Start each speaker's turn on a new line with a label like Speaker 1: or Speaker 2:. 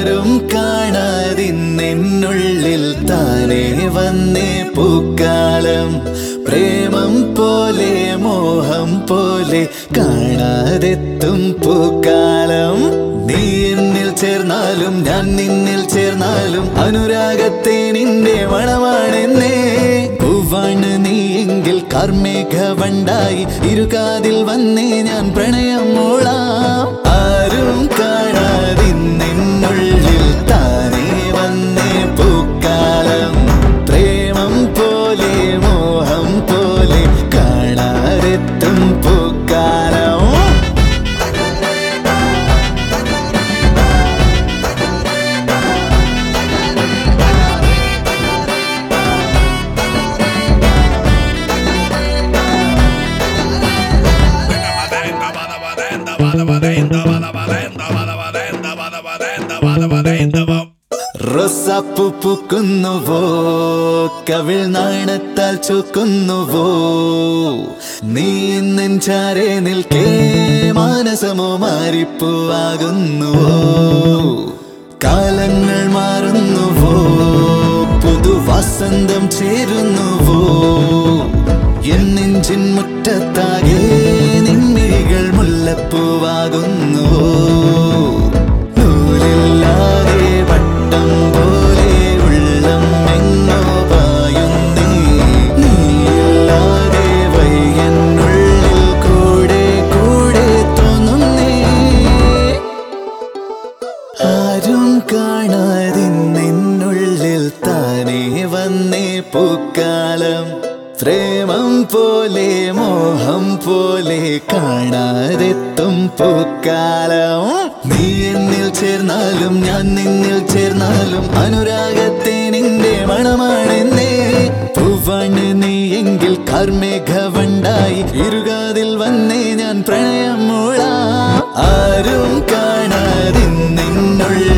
Speaker 1: ആരും കാണാതിന്നെന്നുള്ളിൽ താനേ വന്നേ പൂക്കാലം പ്രേമം പോലെ മോഹം പോലെ കാണാതെത്തും പൂക്കാലം നീ എന്നിൽ ചേർന്നാലും ഞാൻ നിന്നിൽ ചേർന്നാലും അനുരാഗത്തെ നിന്റെ മണമാണെന്നേ പൂവാണ് നീ എങ്കിൽ കാർമേഘ വണ്ടായി ഇരുകാതിൽ വന്നേ ഞാൻ പ്രണയം മൂളാം ആരും കാണാതിന്നെന്നുള്ളിൽ താനേ വന്നേ പൂക്കാലം പ്രേമം പോലെ മോഹം പോലെ കാണാതെത്തും പൂക്കാലം റൊസാപ്പു പൂക്കുന്നുവോ കവിൾ നാണത്താൽ ചുക്കുന്നുവോ നീ നെഞ്ചാരെ നിൽക്കേ മാനസമോ മാറിപ്പൂവാകുന്നുവോ കാലങ്ങൾ മാറുന്നുവോ പുതുവസന്തം ചേരുന്നുവോ എൻ നെഞ്ചിൻ മുറ്റത്താകെ നിന്നിഴികൾ മുല്ലപ്പൂവാകുന്നുവോ നൂലില്ലാതെ വട്ടം പോലെ ഉള്ളം എങ്ങോ പായുന്നേ നീയില്ലാതെ വയ്യനുള്ളിൽ കൂടെ കൂടെ തോന്നുന്നേ ആരും കാണാതിന്നുള്ളിൽ താനേ വന്നേ പൂക്കാലം പ്രേമം പോലെ മോഹം പോലെ കാണാതെത്തും പൂക്കാലം നീ എന്നിൽ ചേർന്നാലും ഞാൻ നിന്നിൽ ചേർന്നാലും അനുരാഗത്തെ നിന്റെ മണമാണെന്നേ പൂവാണ് നീ എങ്കിൽ കാർമേഘ വണ്ടായി ഇരുകാതിൽ വന്നേ ഞാൻ പ്രണയം മൂളാം ആരും കാണാതിന്നുള്ളിൽ